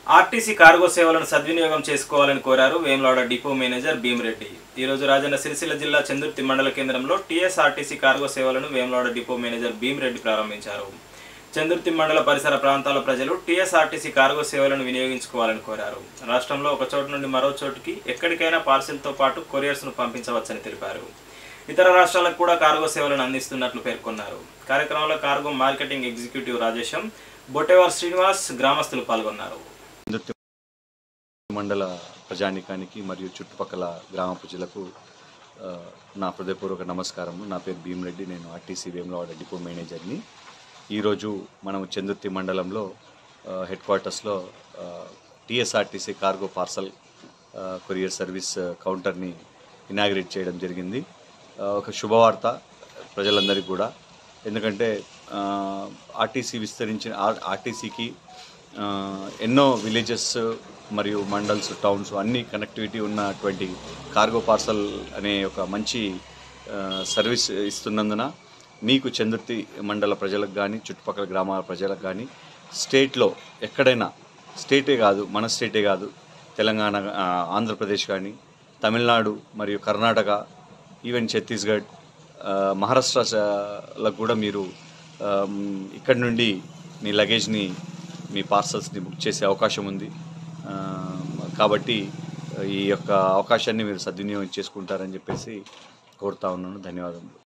RTC cargo సేవలను సద్వినియోగం చేసుకోవాలని కోరారు వేములవాడ డిపో మేనేజర్ భీమిరెడ్డి ఈరోజు రాజన్న సిరిసిల్ల జిల్లా చందుర్తి మండల కేంద్రంలో టీఎస్ఆర్టీసీ కార్గో సేవలను వేములవాడ డిపో మేనేజర్ భీమిరెడ్డి ప్రారంభించారు చందుర్తి మండల పరిసర ప్రాంతాల ప్రజలు టీఎస్ఆర్టీసీ కార్గో సేవలను వినియోగించుకోవాలని కోరారు రాష్ట్రంలో ఒక చోటు నుండి మరో చోటుకి ఎక్కడికైనా పార్సిల్తో పాటు కొరియర్స్ను పంపించవచ్చని తెలిపారు ఇతర రాష్ట్రాలకు కూడా కార్గో సేవలను అందిస్తున్నట్లు పేర్కొన్నారు కార్యక్రమంలో కార్గో మార్కెటింగ్ ఎగ్జిక్యూటివ్ రాజేశం బొటేవర్ శ్రీనివాస్ గ్రామస్తులు పాల్గొన్నారు చందుర్తి మండల ప్రజానికానికి మరియు చుట్టుపక్కల గ్రామ ప్రజలకు ఆ, నా హృదయపూర్వక నమస్కారము నా పేరు భీమరెడ్డి నేను ఆర్టీసీ వేములవాడ డిపో మేనేజర్ని ఈరోజు మనం చందుర్తి మండలంలో ఆ, హెడ్ క్వార్టర్స్లో ఆ, టీఎస్ఆర్టీసీ కార్గో పార్సల్ ఆ, కొరియర్ సర్వీస్ ఆ, కౌంటర్ని ఇనాగ్రేట్ చేయడం జరిగింది ఆ, ఒక శుభవార్త ప్రజలందరికీ కూడా ఎందుకంటే ఆ, ఆర్టీసీ విస్తరించిన ఆర్- ఆర్టీసీకి ఆ, ఎన్నో విలేజెస్ మరియు మండల్స్ టౌన్స్ అన్ని కనెక్టివిటీ ఉన్నటువంటి కార్గో పార్సల్ అనే ఒక మంచి ఆ, సర్వీస్ ఇస్తున్నందున మీకు చందుర్తి మండల ప్రజలకు కానీ చుట్టుపక్కల గ్రామాల ప్రజలకు కానీ స్టేట్లో ఎక్కడైనా స్టేటే కాదు మన స్టేటే కాదు తెలంగాణ ఆ, ఆంధ్రప్రదేశ్ కానీ తమిళనాడు మరియు కర్ణాటక ఈవెన్ ఛత్తీస్గఢ్ ఆ, మహారాష్ట్రలకు కూడా మీరు ఆమ్, ఇక్కడి నుండి మీ లగేజ్ని మీ పార్సల్స్ని బుక్ చేసే అవకాశం ఉంది ఆ, కాబట్టి ఈ యొక్క అవకాశాన్ని మీరు సద్వినియోగం చేసుకుంటారని చెప్పేసి కోరుతా ఉన్నాను ధన్యవాదములు